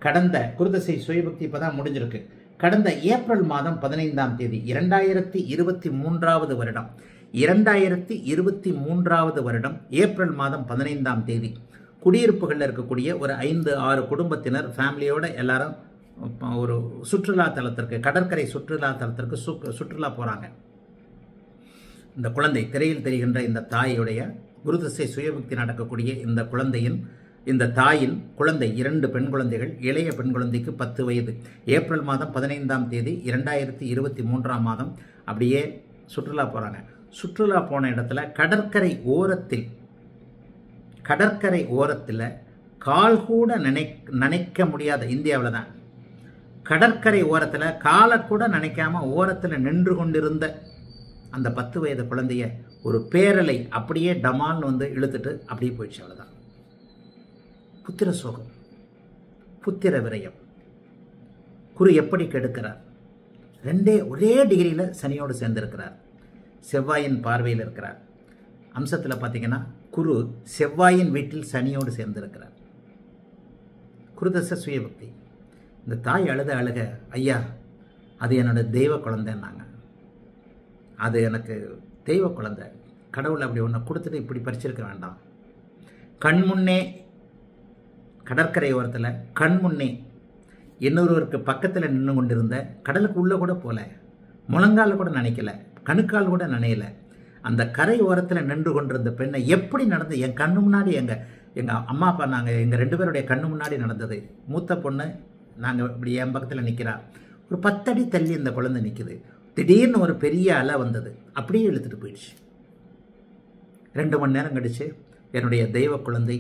கடந்த குருதசை சுயபக்தி இப்பதான் முடிஞ்சிருக்கு கடந்த ஏப்ரல் மாதம் பதினைந்தாம் தேதி இரண்டாயிரத்தி இருபத்தி மூன்றாவது வருடம் இரண்டாயிரத்தி இருபத்தி மூன்றாவது வருடம் ஏப்ரல் மாதம் பதினைந்தாம் தேதி குடியிருப்புகளில் இருக்கக்கூடிய ஒரு ஐந்து ஆறு குடும்பத்தினர் ஃபேமிலியோட எல்லாரும் ஒரு சுற்றுலா தலத்திற்கு கடற்கரை சுற்றுலா தலத்திற்கு சுற்றுலா போகிறாங்க இந்த குழந்தை திரையில் தெரிகின்ற இந்த தாயுடைய குருதசை சுயபக்தி நடக்கக்கூடிய இந்த குழந்தையின் இந்த தாயின் குழந்தை இரண்டு பெண் குழந்தைகள் இளைய பெண் குழந்தைக்கு பத்து வயது ஏப்ரல் மாதம் பதினைந்தாம் தேதி இரண்டாயிரத்தி இருபத்தி மூன்றாம் மாதம் அப்படியே சுற்றுலா போகிறாங்க சுற்றுலா போன இடத்துல கடற்கரை ஓரத்தில் கடற்கரை ஓரத்தில் கால் கூட நினை நினைக்க முடியாத இந்தியாவில் தான் கடற்கரை ஓரத்தில் காலை கூட நினைக்காம ஓரத்தில் நின்று கொண்டிருந்த அந்த பத்து வயது குழந்தைய ஒரு பேரலை அப்படியே டமால்னு வந்து இழுத்துட்டு அப்படியே போயிடுச்சு அவ்வளோதான் புத்திர சோகம் புத்திர விரயம் குரு எப்படி கெடுக்கிறார் ரெண்டே ஒரே டிகிரியில் சனியோடு சேர்ந்திருக்கிறார் செவ்வாயின் பார்வையில் இருக்கிறார் அம்சத்தில் பார்த்தீங்கன்னா குரு செவ்வாயின் வீட்டில் சனியோடு சேர்ந்திருக்கிறார் குருதச சுயபக்தி இந்த தாய் அழுத அழுக ஐயா அது என்னோட தெய்வ குழந்தைன்னாங்க அது எனக்கு தெய்வ குழந்தை கடவுள் அப்படி ஒன்று கொடுத்துட்டு இப்படி பறிச்சிருக்க வேண்டாம் கண் முன்னே கடற்கரை ஓரத்தில் கண் முன்னே இன்னொருவருக்கு பக்கத்தில் நின்று கொண்டிருந்த கடலுக்கு உள்ளே கூட போல முழங்கால் கூட நினைக்கல கணுக்கால் கூட நினையல அந்த கரை ஓரத்தில் நின்று கொண்டிருந்த பெண்ணை எப்படி நடந்து என் கண்ணு முன்னாடி எங்கள் எங்கள் அம்மா அப்பா நாங்கள் எங்கள் ரெண்டு பேருடைய கண்ணு முன்னாடி நடந்தது மூத்த பொண்ணு நாங்கள் இப்படி என் பக்கத்தில் நிற்கிறா ஒரு பத்தடி தள்ளி இந்த குழந்தை நிற்குது திடீர்னு ஒரு பெரிய அலை வந்தது அப்படியே இழுத்துட்டு போயிடுச்சு ரெண்டு மணி நேரம் கழிச்சு என்னுடைய தெய்வ குழந்தை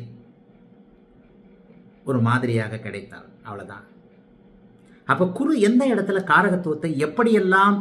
ஒரு மாதிரியாக கிடைத்தாள் அவ்வளோதான் அப்போ குரு எந்த இடத்துல காரகத்துவத்தை எப்படியெல்லாம்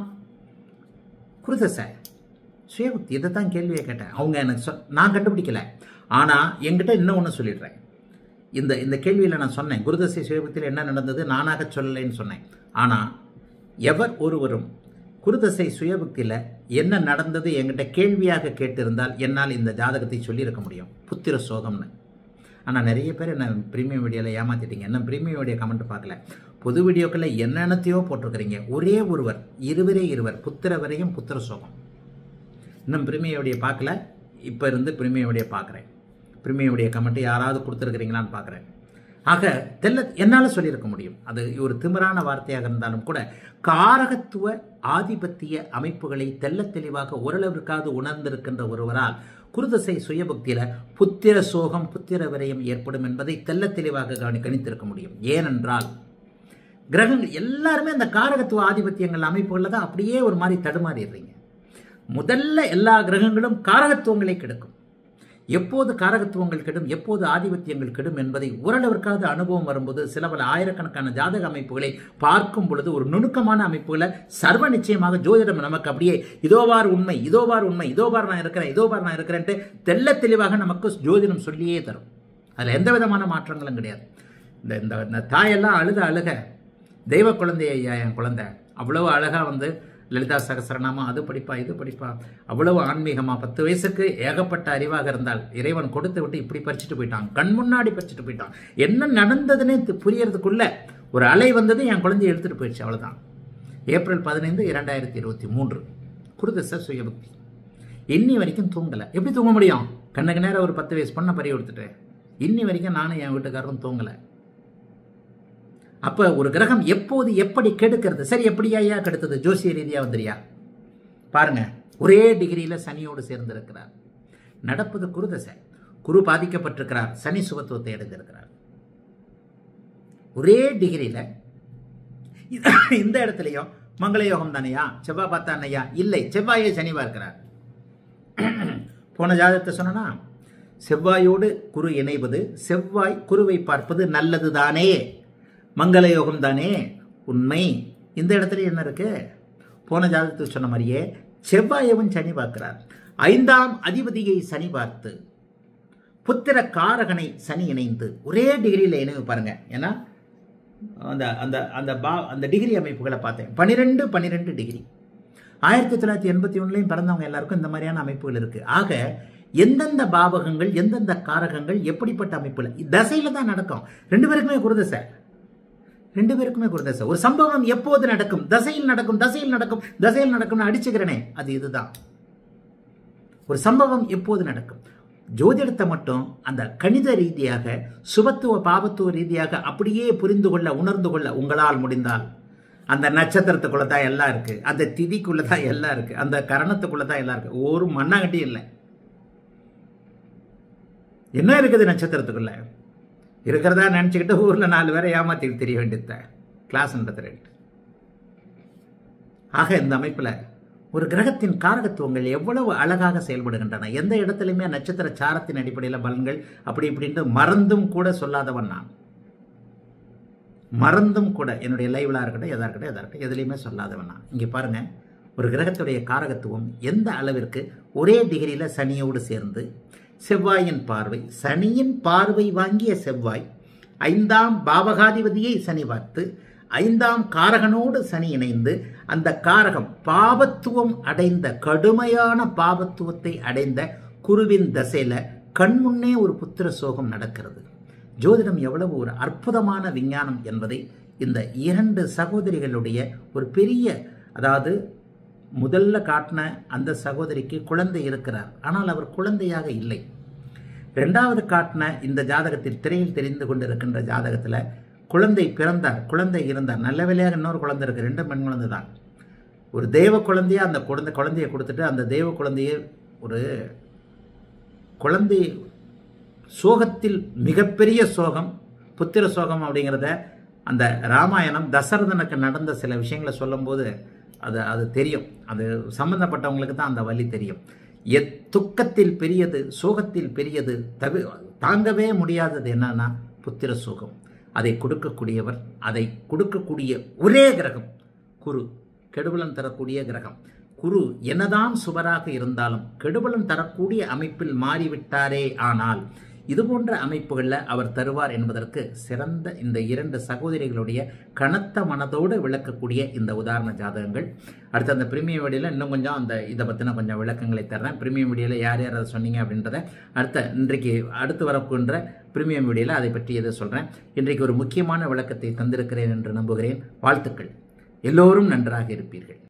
குருதசை சுயபுக்தி இதை தான் கேள்வியை கேட்டேன் அவங்க எனக்கு சொ நான் கண்டுபிடிக்கல ஆனால் என்கிட்ட இன்னும் ஒன்று சொல்லிடுறேன் இந்த இந்த கேள்வியில் நான் சொன்னேன் குருதசை சுயபுக்தியில் என்ன நடந்தது நானாக சொல்லலைன்னு சொன்னேன் ஆனால் எவர் ஒருவரும் குருதசை சுயபுக்தியில் என்ன நடந்தது என்கிட்ட கேள்வியாக கேட்டிருந்தால் என்னால் இந்த ஜாதகத்தை சொல்லியிருக்க முடியும் புத்திர சோகம்னு ஆனால் நிறைய பேர் என்ன ப்ரீமியம் வீடியோவில் ஏமாத்திட்டீங்க என்ன ப்ரீமியம் வீடியோ கமெண்ட் பார்க்கல பொது வீடியோக்களில் என்னென்னத்தையோ போட்டிருக்கிறீங்க ஒரே ஒருவர் இருவரே இருவர் புத்திர வரையும் புத்திர சோகம் இன்னும் ப்ரீமியம் வீடியோ பார்க்கல இப்போ இருந்து ப்ரீமியம் வீடியோ பார்க்குறேன் ப்ரீமியம் வீடியோ கமெண்ட் யாராவது கொடுத்துருக்கிறீங்களான்னு பார்க்குறேன் ஆக தெல்ல என்னால் சொல்லியிருக்க முடியும் அது ஒரு திமிரான வார்த்தையாக இருந்தாலும் கூட காரகத்துவ ஆதிபத்திய அமைப்புகளை தெல்ல தெளிவாக ஓரளவிற்காவது உணர்ந்திருக்கின்ற ஒருவரால் குருதசை சுயபக்தியில புத்திர சோகம் புத்திர விரயம் ஏற்படும் என்பதை தெல்ல தெளிவாக கவனி கணித்திருக்க முடியும் ஏனென்றால் கிரகங்கள் எல்லாருமே அந்த காரகத்துவ ஆதிபத்தியங்கள் அமைப்புகளில் தான் அப்படியே ஒரு மாதிரி தடுமாறிடுறீங்க முதல்ல எல்லா கிரகங்களும் காரகத்துவங்களை கெடுக்கும் எப்போது காரகத்துவங்கள் கெடும் எப்போது ஆதிபத்தியங்கள் கெடும் என்பதை ஓரளவிற்காவது அனுபவம் வரும்போது சில பல ஆயிரக்கணக்கான ஜாதக அமைப்புகளை பார்க்கும் பொழுது ஒரு நுணுக்கமான அமைப்புகளை சர்வ நிச்சயமாக ஜோதிடம் நமக்கு அப்படியே இதோவார் உண்மை இதோவார் உண்மை இதோவார் நான் இருக்கிறேன் இதோவார் நான் இருக்கிறேன்ட்டு தெல்ல தெளிவாக நமக்கு ஜோதிடம் சொல்லியே தரும் அதில் எந்த விதமான மாற்றங்களும் கிடையாது இந்த இந்த இந்த தாயெல்லாம் அழுத அழுக தெய்வ குழந்தை ஐயா என் குழந்தை அவ்வளவு அழகாக வந்து லலிதா சகசரநாமம் அது படிப்பா இது படிப்பா அவ்வளவு ஆன்மீகமா பத்து வயசுக்கு ஏகப்பட்ட அறிவாக இருந்தால் இறைவன் கொடுத்து விட்டு இப்படி பறிச்சுட்டு போயிட்டான் கண் முன்னாடி பறிச்சுட்டு போயிட்டான் என்ன நடந்ததுன்னே புரியறதுக்குள்ள ஒரு அலை வந்தது என் குழந்தைய எடுத்துட்டு போயிடுச்சு அவ்வளவுதான் ஏப்ரல் பதினைந்து இரண்டாயிரத்தி இருபத்தி மூன்று குருதச சுயபக்தி இன்னி வரைக்கும் தூங்கலை எப்படி தூங்க முடியும் கண்ணுக்கு நேரம் ஒரு பத்து வயசு பொண்ணை பறி கொடுத்துட்டு இன்னி வரைக்கும் நானும் என் வீட்டுக்காரரும் தூங்கலை அப்ப ஒரு கிரகம் எப்போது எப்படி கெடுக்கிறது சரி எப்படியா ஐயா கெடுத்தது ஜோசிய ரீதியா வந்துரியா பாருங்க ஒரே டிகிரியில சனியோடு சேர்ந்திருக்கிறார் நடப்பது குருதசை குரு பாதிக்கப்பட்டிருக்கிறார் சனி சுகத்துவத்தை அடைந்திருக்கிறார் ஒரே டிகிரியில இந்த இடத்துலயும் மங்கள யோகம் தானையா செவ்வாய் பார்த்தா அண்ணையா இல்லை செவ்வாயே சனி பார்க்கிறார் போன ஜாதகத்தை சொன்னா செவ்வாயோடு குரு இணைவது செவ்வாய் குருவை பார்ப்பது நல்லது தானே மங்கள யோகம் தானே உண்மை இந்த இடத்துல என்ன இருக்கு போன ஜாதகத்தில் சொன்ன மாதிரியே செவ்வாயவன் சனி பார்க்கிறார் ஐந்தாம் அதிபதியை சனி பார்த்து புத்திர காரகனை சனி இணைந்து ஒரே டிகிரியில் இணைவு பாருங்க ஏன்னா அந்த அந்த அந்த பா அந்த டிகிரி அமைப்புகளை பார்த்தேன் பன்னிரெண்டு பன்னிரெண்டு டிகிரி ஆயிரத்தி தொள்ளாயிரத்தி எண்பத்தி ஒன்றுலையும் பிறந்தவங்க எல்லாருக்கும் இந்த மாதிரியான அமைப்புகள் இருக்கு ஆக எந்தெந்த பாவகங்கள் எந்தெந்த காரகங்கள் எப்படிப்பட்ட அமைப்புல தசையில தான் நடக்கும் ரெண்டு பேருக்குமே குருதசை ரெண்டு பேருக்குமே குரு தசை ஒரு சம்பவம் எப்போது நடக்கும் தசையில் நடக்கும் தசையில் நடக்கும் தசையில் நடக்கும்னு அடிச்சுக்கிறனே அது இதுதான் ஒரு சம்பவம் எப்போது நடக்கும் ஜோதிடத்தை மட்டும் அந்த கணித ரீதியாக சுபத்துவ பாபத்துவ ரீதியாக அப்படியே புரிந்து கொள்ள உணர்ந்து கொள்ள உங்களால் முடிந்தால் அந்த நட்சத்திரத்துக்குள்ள தான் எல்லாம் இருக்கு அந்த திதிக்குள்ள தான் எல்லாம் இருக்கு அந்த கரணத்துக்குள்ள தான் எல்லாம் இருக்கு ஒரு மண்ணாங்கட்டி இல்லை என்ன இருக்குது நட்சத்திரத்துக்குள்ள இருக்கிறதா நினச்சிக்கிட்டு ஊரில் நாலு பேரை ஏமாத்திட்டு தெரிய வேண்டியது கிளாஸ்ன்றது ரெண்டு ஆக இந்த அமைப்பில் ஒரு கிரகத்தின் காரகத்துவங்கள் எவ்வளவு அழகாக செயல்படுகின்றன எந்த இடத்துலையுமே நட்சத்திர சாரத்தின் அடிப்படையில் பலன்கள் அப்படி இப்படின்ட்டு மறந்தும் கூட சொல்லாதவன் நான் மறந்தும் கூட என்னுடைய லைவ்லாக இருக்கட்டும் எதா இருக்கட்டும் எதா இருக்கட்டும் எதுலையுமே சொல்லாதவன் நான் இங்கே பாருங்க ஒரு கிரகத்துடைய காரகத்துவம் எந்த அளவிற்கு ஒரே டிகிரியில் சனியோடு சேர்ந்து செவ்வாயின் பார்வை சனியின் பார்வை வாங்கிய செவ்வாய் ஐந்தாம் பாவகாதிபதியை சனி பார்த்து ஐந்தாம் காரகனோடு சனி இணைந்து அந்த காரகம் பாபத்துவம் அடைந்த கடுமையான பாபத்துவத்தை அடைந்த குருவின் தசையில கண்முன்னே ஒரு புத்திர சோகம் நடக்கிறது ஜோதிடம் எவ்வளவு ஒரு அற்புதமான விஞ்ஞானம் என்பதை இந்த இரண்டு சகோதரிகளுடைய ஒரு பெரிய அதாவது முதல்ல காட்டின அந்த சகோதரிக்கு குழந்தை இருக்கிறார் ஆனால் அவர் குழந்தையாக இல்லை ரெண்டாவது காட்டின இந்த ஜாதகத்தில் திரையில் தெரிந்து கொண்டிருக்கின்ற ஜாதகத்தில் குழந்தை பிறந்தார் குழந்தை இருந்தார் நல்ல வேலையாக இன்னொரு குழந்தை இருக்கு ரெண்டு பெண் குழந்தை தான் ஒரு தெய்வ குழந்தையா அந்த குழந்தை குழந்தையை கொடுத்துட்டு அந்த தெய்வ குழந்தையை ஒரு குழந்தை சோகத்தில் மிகப்பெரிய சோகம் புத்திர சோகம் அப்படிங்கிறத அந்த ராமாயணம் தசரதனுக்கு நடந்த சில விஷயங்களை சொல்லும்போது அது அது தெரியும் அது சம்பந்தப்பட்டவங்களுக்கு தான் அந்த வலி தெரியும் எத் துக்கத்தில் பெரியது சோகத்தில் பெரியது தவி தாங்கவே முடியாதது என்னன்னா புத்திர சோகம் அதை கொடுக்கக்கூடியவர் அதை கொடுக்கக்கூடிய ஒரே கிரகம் குரு கெடுபலன் தரக்கூடிய கிரகம் குரு என்னதான் சுவராக இருந்தாலும் கெடுபலன் தரக்கூடிய அமைப்பில் மாறிவிட்டாரே ஆனால் இது போன்ற அமைப்புகளில் அவர் தருவார் என்பதற்கு சிறந்த இந்த இரண்டு சகோதரிகளுடைய கனத்த மனதோடு விளக்கக்கூடிய இந்த உதாரண ஜாதகங்கள் அடுத்து அந்த பிரிமியம் வீடியோவில் இன்னும் கொஞ்சம் அந்த இதை பற்றின கொஞ்சம் விளக்கங்களை தர்றேன் பிரிமியம் வீடியோவில் யார் யார் அதை சொன்னீங்க அப்படின்றத அடுத்த இன்றைக்கு அடுத்து வரப்போகின்ற பிரிமியம் வீடியோவில் அதை பற்றி எதை சொல்கிறேன் இன்றைக்கு ஒரு முக்கியமான விளக்கத்தை தந்திருக்கிறேன் என்று நம்புகிறேன் வாழ்த்துக்கள் எல்லோரும் நன்றாக இருப்பீர்கள்